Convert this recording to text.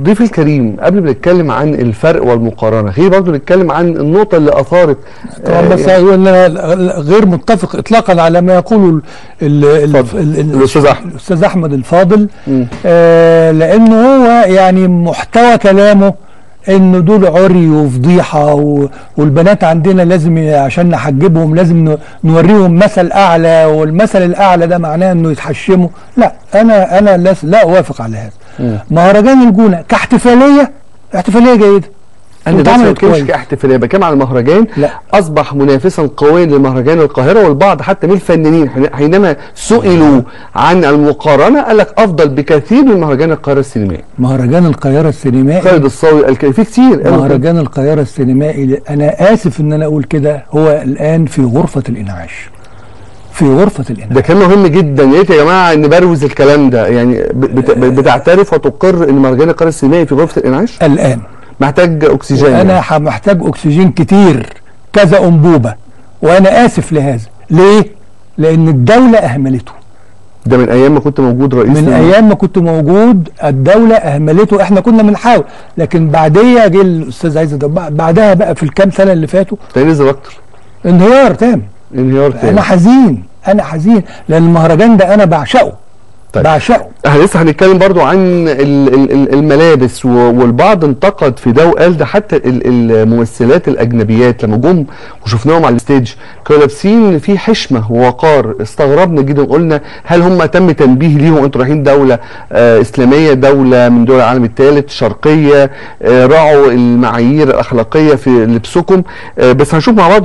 ضيف الكريم قبل ما نتكلم عن الفرق والمقارنه خلينا برضه نتكلم عن النقطه اللي اثارت طبعا آه، بس يعني- أقول إن أنا غير متفق اطلاقا على ما يقوله ال- ال- اتفضل. ال- ال- الأستاذ أحمد. الاستاذ احمد الفاضل مم. آه لانه هو يعني محتوى كلامه انه دول عري وفضيحه و- والبنات عندنا لازم ي- عشان نحجبهم لازم ن- نوريهم مثل اعلى والمثل الاعلى ده معناه انه يتحشموا لا انا انا لا, لا اوافق على هذا مم. مهرجان الجونه كاحتفاليه احتفاليه جيده انا بس ما واتعملت بتكلمش كويس. كاحتفاليه بتكلم على المهرجان لا. اصبح منافسا قويا لمهرجان القاهره والبعض حتى من الفنانين حين- حينما سئلوا عن المقارنه قال لك افضل بكثير من مهرجان القاهره السينمائي مهرجان القاهره السينمائي خالد الصاوي قال كده في كتير قالوا كده. مهرجان القاهرة السينمائي أنا آسف إن أنا أقول كده هو الآن في غرفة الإنعاش في غرفة ده الإنعاش كان مهم جدا يا ريت يا جماعه نبروز الكلام ده يعني ب- بت- بتعترف وتقر ان مهرجان القاهره السينمائي في غرفه الانعاش الآن محتاج اكسجين أنا يعني. ح- محتاج أكسجين كتير كذا أنبوبة وأنا آسف لهذا ليه؟ لأن الدولة أهملته ده من ايام ما كنت موجود رئيس من لل- أيام ما كنت موجود الدولة أهملته إحنا كنا بنحاول لكن بعديها جه الأستاذ عايز بعدها بقى في الكام سنة اللي فاتوا ده نزل اكتر انهيار تام انهيار تاني أنا حزين أنا حزين لأن المهرجان ده أنا بعشقه طيب. بعشقه احنا لسه هنتكلم برضو عن ال- ال- ال- الملابس و- والبعض انتقد في ده وقال ده حتى ال- الممثلات الاجنبيات لما جم وشفناهم على الستيج كانوا لابسين في حشمه ووقار استغربنا جدا قلنا هل هم تم تنبيه ليهم انتوا رايحين دوله آه اسلاميه دوله من دول العالم الثالث شرقيه آه راعوا المعايير الاخلاقيه في لبسكم آه بس هنشوف مع بعض